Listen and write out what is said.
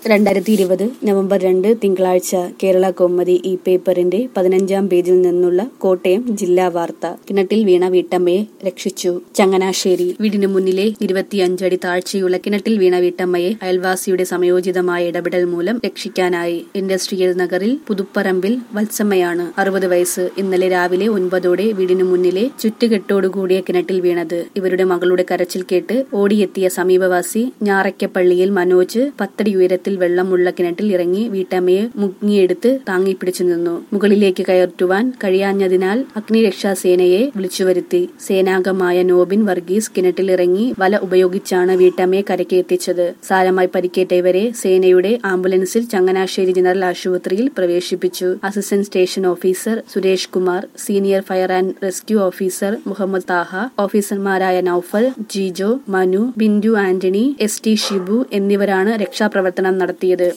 രണ്ടായിരത്തി ഇരുപത് നവംബർ രണ്ട് തിങ്കളാഴ്ച കേരള കൗമുദി ഈ പേപ്പറിന്റെ പതിനഞ്ചാം പേജിൽ നിന്നുള്ള കോട്ടയം ജില്ലാ വാർത്ത കിണറ്റിൽ വീണ വീട്ടമ്മയെ രക്ഷിച്ചു ചങ്ങനാശ്ശേരി വീടിന് മുന്നിലെ ഇരുപത്തിയഞ്ചടി താഴ്ചയുള്ള കിണറ്റിൽ വീണ വീട്ടമ്മയെ അയൽവാസിയുടെ സമയോചിതമായ ഇടപെടൽ മൂലം രക്ഷിക്കാനായി ഇൻഡസ്ട്രിയൽ നഗറിൽ പുതുപ്പറമ്പിൽ വത്സമ്മയാണ് അറുപത് വയസ്സ് ഇന്നലെ രാവിലെ ഒൻപതോടെ വീടിനു മുന്നിലെ ചുറ്റുകെട്ടോടുകൂടിയ കിണറ്റിൽ വീണത് ഇവരുടെ മകളുടെ കരച്ചിൽ കേട്ട് ഓടിയെത്തിയ സമീപവാസി ഞാറയ്ക്കപ്പള്ളിയിൽ മനോജ് പത്തടി ഉയരത്തിൽ വെള്ളമുള്ള കിണറ്റിൽ ഇറങ്ങി വീട്ടമ്മയെ മുങ്ങിയെടുത്ത് താങ്ങിപ്പിടിച്ചു നിന്നു മുകളിലേക്ക് കയറ്റുവാൻ കഴിയാഞ്ഞതിനാൽ അഗ്നിരക്ഷാസേനയെ വിളിച്ചുവരുത്തി സേനാംഗമായ നോബിൻ വർഗീസ് കിണറ്റിലിറങ്ങി വല ഉപയോഗിച്ചാണ് വീട്ടമ്മയെ കരയ്ക്ക് എത്തിച്ചത് സാരമായി പരിക്കേറ്റ ഇവരെ സേനയുടെ ആംബുലൻസിൽ ചങ്ങനാശ്ശേരി ജനറൽ ആശുപത്രിയിൽ പ്രവേശിപ്പിച്ചു assistant station officer Suresh Kumar senior fire and rescue officer Muhammad Thaha ഓഫീസർമാരായ നൌഫൽ ജിജോ മനു ബിന്ദു ആന്റണി എസ് ടി ഷിബു എന്നിവരാണ് രക്ഷാപ്രവർത്തനം നടത്തിയത്